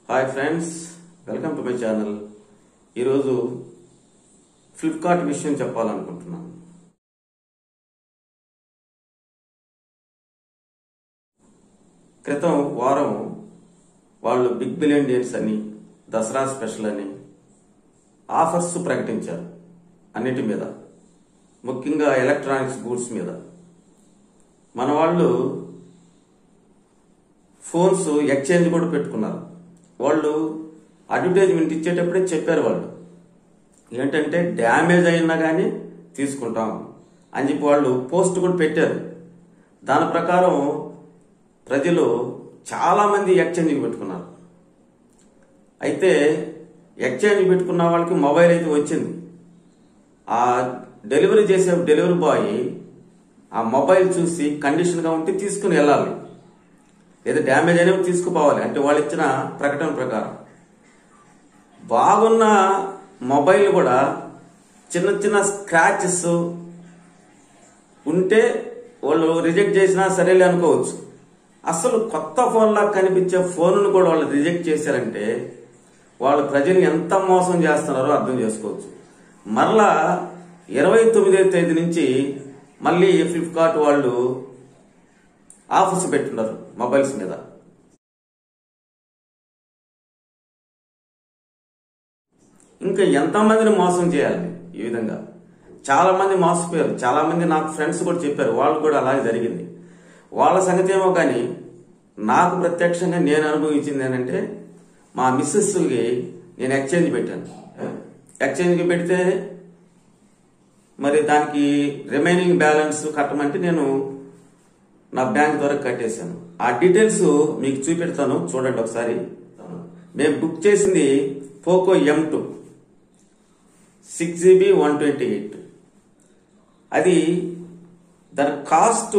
hi friends welcome to my channel ఈరోజు Flipkart విషయం చెప్పాలనుకుంటున్నాను క్రితం వారం వాళ్ళు బిగ్ బిలియన్ డేట్స్ అని దసరా స్పెషల్ అని ఆఫర్స్ ప్రకటించారు అన్నిటి మీద ముఖ్యంగా ఎలక్ట్రానిక్స్ గూడ్స్ మీద మన వాళ్ళు ఫోన్స్ ఎక్స్చేంజ్ కూడా పెట్టుకున్నారు వాళ్ళు అడ్వర్టైజ్మెంట్ ఇచ్చేటప్పుడే చెప్పారు వాళ్ళు ఏంటంటే డ్యామేజ్ అయినా కానీ తీసుకుంటాం అని చెప్పి వాళ్ళు పోస్ట్ కూడా పెట్టారు దాని ప్రకారం ప్రజలు చాలామంది ఎక్స్చేంజ్కి పెట్టుకున్నారు అయితే ఎక్స్చేంజ్ పెట్టుకున్న వాళ్ళకి మొబైల్ అయితే వచ్చింది ఆ డెలివరీ చేసే డెలివరీ బాయ్ ఆ మొబైల్ చూసి కండిషన్గా ఉంటే తీసుకుని వెళ్ళాలి లేదా డ్యామేజ్ అయినవి తీసుకుపోవాలి అంటే వాళ్ళు ఇచ్చిన ప్రకటన ప్రకారం బాగున్న మొబైల్ కూడా చిన్న చిన్న స్క్రాచెస్ ఉంటే వాళ్ళు రిజెక్ట్ చేసినా సరేలే అనుకోవచ్చు అసలు కొత్త ఫోన్లా కనిపించే ఫోన్ను కూడా వాళ్ళు రిజెక్ట్ చేశారంటే వాళ్ళు ప్రజల్ని ఎంత మోసం చేస్తున్నారో అర్థం చేసుకోవచ్చు మరలా ఇరవై తొమ్మిదో తేదీ నుంచి మళ్ళీ ఫ్లిప్కార్ట్ వాళ్ళు ఆఫర్స్ పెట్టున్నారు మొబైల్స్ మీద ఇంకా ఎంతమందిని మోసం చేయాలి ఈ విధంగా చాలా మంది మోసపోయారు చాలా మంది నాకు ఫ్రెండ్స్ కూడా చెప్పారు వాళ్ళు కూడా అలాగే జరిగింది వాళ్ళ సంగతి ఏమో కానీ నాకు ప్రత్యక్షంగా నేను అనుభవించింది ఏంటంటే మా మిస్సెస్కి నేను ఎక్స్చేంజ్ పెట్టాను ఎక్స్చేంజ్కి పెడితే మరి దానికి రిమైనింగ్ బ్యాలెన్స్ కట్టమంటే నేను నా బ్యాంక్ ద్వారా కట్టేశాను ఆ డీటెయిల్స్ మీకు చూపెడతాను చూడండి ఒకసారి మేము బుక్ చేసింది Poco M two six GB one twenty eight అది దాని కాస్ట్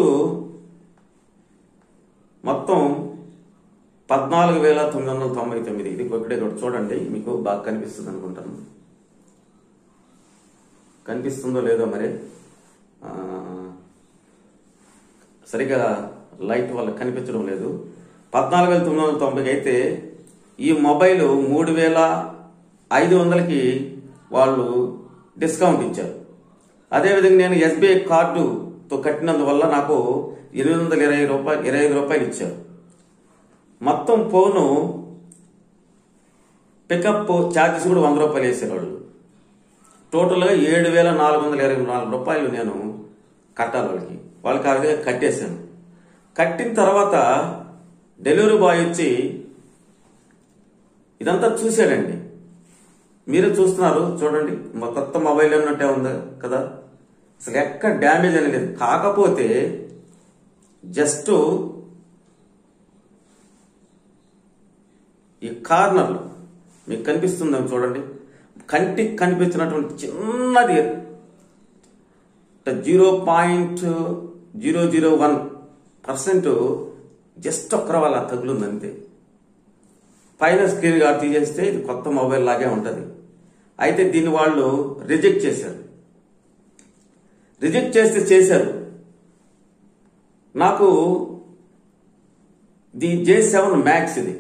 మొత్తం పద్నాలుగు వేల తొమ్మిది వందల తొంభై తొమ్మిది ఇది ఒకటే కూడా చూడండి మీకు బాగా కనిపిస్తుంది అనుకుంటాను కనిపిస్తుందో లేదో మరి ఆ, సరిగా లైట్ వల్ల కనిపించడం లేదు పద్నాలుగు వేల తొమ్మిది వందల తొంభైకి అయితే ఈ మొబైల్ మూడు వేల ఐదు వందలకి వాళ్ళు డిస్కౌంట్ ఇచ్చారు అదేవిధంగా నేను ఎస్బీఐ కార్డుతో కట్టినందువల్ల నాకు ఎనిమిది వందల ఇరవై రూపాయలు ఇరవై ఐదు రూపాయలు ఇచ్చారు మొత్తం ఫోను పికప్ ఛార్జెస్ కూడా వంద రూపాయలు వేసారు వాళ్ళు టోటల్గా ఏడు వేల నాలుగు వందల ఇరవై నాలుగు రూపాయలు నేను కట్టాలి వాళ్ళకి వాళ్ళకి ఆ విధంగా కట్టేశాను కట్టిన తర్వాత డెలివరీ బాయ్ వచ్చి ఇదంతా చూశాడండి మీరే చూస్తున్నారు చూడండి మా కొత్త మొబైల్ అన్నట్టే ఉంది కదా అసలు ఎక్కడ డ్యామేజ్ అనేది లేదు కాకపోతే జస్ట్ ఈ కార్నర్లో మీకు కనిపిస్తుందని చూడండి కంటికి కనిపించినటువంటి చిన్నది zero point zero zero one percent just ఒక్కర వాళ్ళ తగులుంది అంతే పైన స్క్రీన్ గార్డ్ తీసేస్తే ఇది కొత్త మొబైల్ లాగే ఉంటుంది అయితే దీన్ని వాళ్ళు రిజెక్ట్ చేశారు రిజెక్ట్ చేస్తే చేశారు నాకు ది జే సెవెన్ మ్యాక్స్ ఇది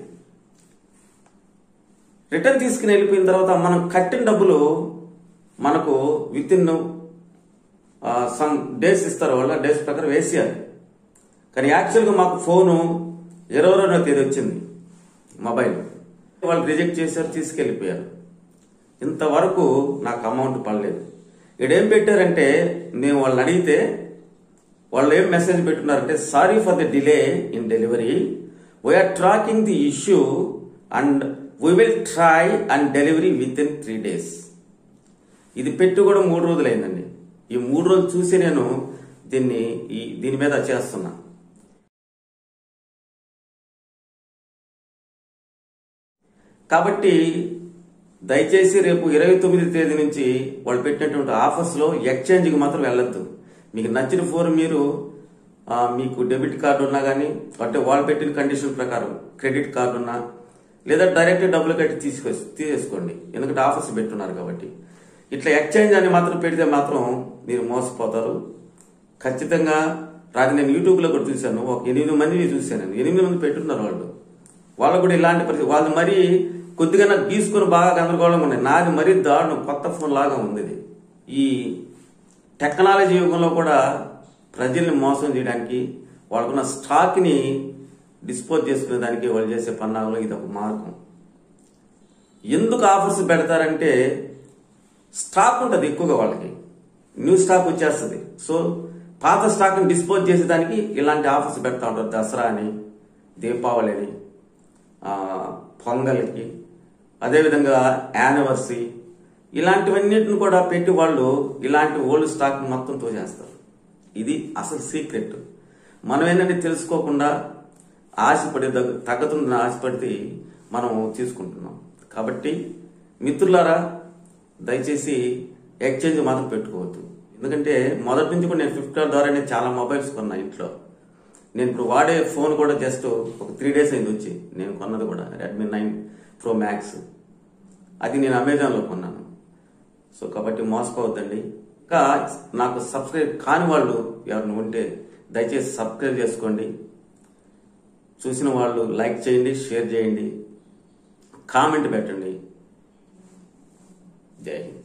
రిటర్న్ తీసుకుని వెళ్ళిపోయిన తర్వాత మనం కట్టిన డబ్బులు మనకు విత్ ఇన్ సమ్ డేస్ ఇస్తారు వాళ్ళ డేస్ ప్రకారం వేసేయాలి కానీ యాక్చువల్గా మాకు ఫోను ఇరవై రెండో తేదీ వచ్చింది మొబైల్ వాళ్ళు రిజెక్ట్ చేశారు తీసుకెళ్ళిపోయారు ఇంతవరకు నాకు అమౌంట్ పడలేదు ఇక్కడేం పెట్టారంటే నేను వాళ్ళని అడిగితే వాళ్ళు ఏం మెసేజ్ పెట్టున్నారంటే sorry for the delay in delivery we are tracking the issue and we will try and delivery within three days ఇది పెట్టి కూడా మూడు రోజులైందండి ఈ మూడు రోజులు చూసి నేను దీన్ని ఈ దీని మీద చేస్తున్నా కాబట్టి దయచేసి రేపు ఇరవై తొమ్మిది తేదీ నుంచి వాళ్ళు పెట్టినటువంటి ఆఫర్స్లో ఎక్స్చేంజ్కి మాత్రం వెళ్ళొద్దు మీకు నచ్చిన ఫోన్ మీరు ఆ, మీకు డెబిట్ కార్డు ఉన్నా కానీ అంటే వాళ్ళు పెట్టిన కండిషన్ ప్రకారం క్రెడిట్ కార్డు ఉన్నా లేదా డైరెక్ట్ డబ్బులు కట్టి తీసుకో తీసేసుకోండి ఎందుకంటే ఆఫర్స్ పెట్టున్నారు కాబట్టి ఇట్లా ఎక్స్చేంజ్ అని మాత్రం పెడితే మాత్రం మీరు మోసపోతారు ఖచ్చితంగా రాత్రి నేను యూట్యూబ్లో కూడా చూశాను ఒక ఎనిమిది మంది చూశాను నేను ఎనిమిది మంది పెట్టున్నారు వాళ్ళు వాళ్ళకు కూడా ఇలాంటి పరిస్థితి వాళ్ళు మరీ కొద్దిగా నాకు గీసుకొని బాగా గందరగోళంగా ఉన్నాయి నాది మరీ దారుణం కొత్త ఫోన్ లాగా ఉంది ఇది ఈ టెక్నాలజీ యుగంలో కూడా ప్రజల్ని మోసం చేయడానికి వాళ్ళకున్న స్టాక్ని డిస్పోజ్ చేసుకునే దానికి వాళ్ళు చేసే పన్నాగంలో ఇది ఒక మార్గం ఎందుకు ఆఫర్స్ పెడతారంటే స్టాక్ ఉంటుంది ఎక్కువగా వాళ్ళకి న్యూ స్టాక్ వచ్చేస్తుంది సో పాత స్టాక్ని డిస్పోజ్ చేసేదానికి ఇలాంటి ఆఫర్స్ పెడతా ఉంటారు దసరా అని దీపావళి అని ఆ, పొంగల్కి అదేవిధంగా యానివర్సరీ ఇలాంటివన్నిటిని కూడా పెట్టి వాళ్ళు ఇలాంటి ఓల్డ్ స్టాక్ మొత్తం తోచేస్తారు ఇది అసలు సీక్రెట్ మనం ఏంటంటే తెలుసుకోకుండా ఆశపడి దగ్గ- తగ్గుతుందని ఆశపడి మనం తీసుకుంటున్నాం కాబట్టి మిత్రులారా దయచేసి ఎక్స్చేంజ్ మాత్రం పెట్టుకోవద్దు ఎందుకంటే మొదటి నుంచి కూడా నేను ఫ్లిప్కార్ట్ ద్వారా నేను చాలా మొబైల్స్ కొన్నా ఇంట్లో నేను ఇప్పుడు వాడే ఫోన్ కూడా జస్ట్ ఒక త్రీ డేస్ అయింది వచ్చి నేను కొన్నది కూడా రెడ్మీ నైన్ ప్రో మ్యాక్స్ అది నేను అమెజాన్లో కొన్నాను సో కాబట్టి మోసపోవద్దండి ఇంకా నాకు సబ్స్క్రైబ్ కాని వాళ్ళు ఎవరైనా ఉంటే దయచేసి సబ్స్క్రైబ్ చేసుకోండి చూసిన వాళ్ళు లైక్ చేయండి షేర్ చేయండి కామెంట్ పెట్టండి జై హింద్